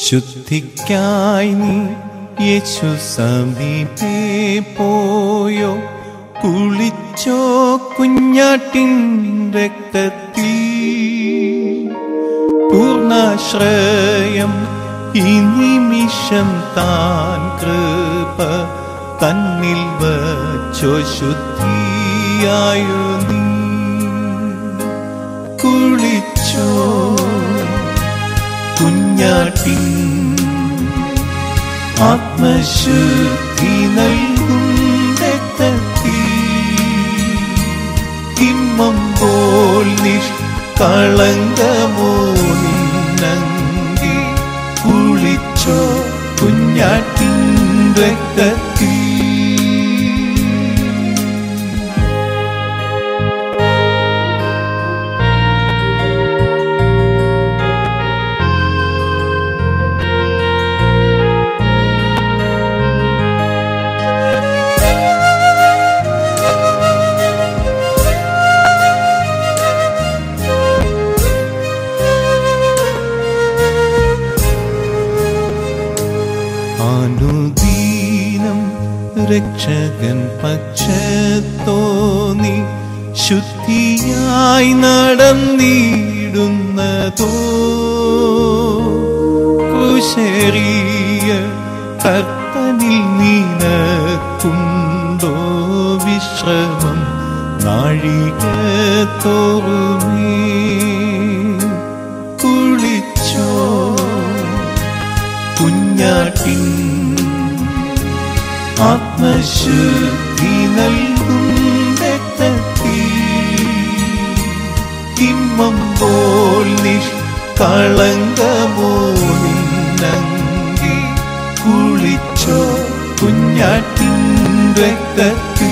ശുദ്ധിക്കായി നീ യേശു സമീപേ പോയോ കുളിച്ചോ കുഞ്ഞാട്ടിൻ രക്തത്തിൽ പൂർണ്ണാശ്രയം ഈ നിമിഷം താൻ കൃപ തന്നിൽ വച്ചോ ശുദ്ധിയായോ നീ കുളിച്ചോ കുഞ്ഞാട്ടിൻ ആത്മശുദ്ധി നൽകും രക്തത്തിൽ കിമ്മം പോൽ നിഷ്കളങ്കമോ നിന്നങ്കി കുളിച്ചോ കുഞ്ഞാട്ടിൻ രക്തത്തിൽ അനുദീനം രക്ഷകൻ പക്ഷത്തോന്നി ശുദ്ധിയായി നടന്നിടുന്നതോ കുശരീയ കർത്തനിൽ നീനക്കുണ്ടോ വിശ്രമം നാഴിക തോറുമേ കുളിച്ചോ കുഞ്ഞാട്ടിൻ ആത്മശുദ്ധി നൽകും രക്തത്തിൽ കിമ്മം പോൽ നിഷ്കളങ്കമോ നിന്നങ്കി കുളിച്ചോ കുഞ്ഞാട്ടിൻ രക്തത്തിൽ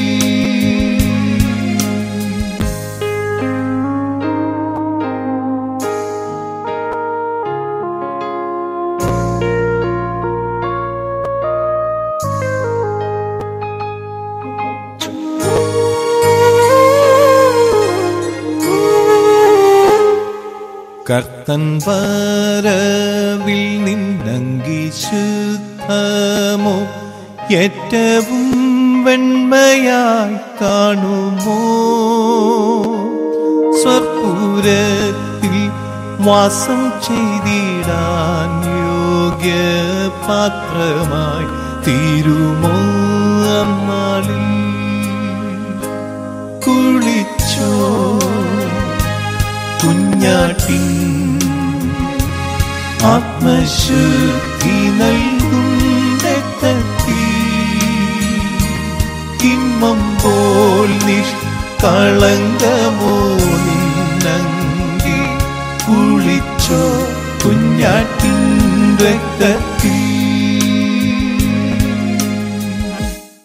കർത്തൻ വരവിൽ നിന്നങ്കി ശുദ്ധമോ ഏറ്റവും വെണ്മയായി കാണുമോ സ്വർപ്പൂരത്തിൽ വാസം ചെയ്തിടാൻ യോഗ്യ പാത്രമായി തീരുമോ അന്നാളിൽ കുളിച്ചോ കുഞ്ഞാട്ടിൻ ആത്മശുദ്ധി നൽകും രക്തത്തിൽ കിമ്മം പോൽ നിഷ്കളങ്കമോ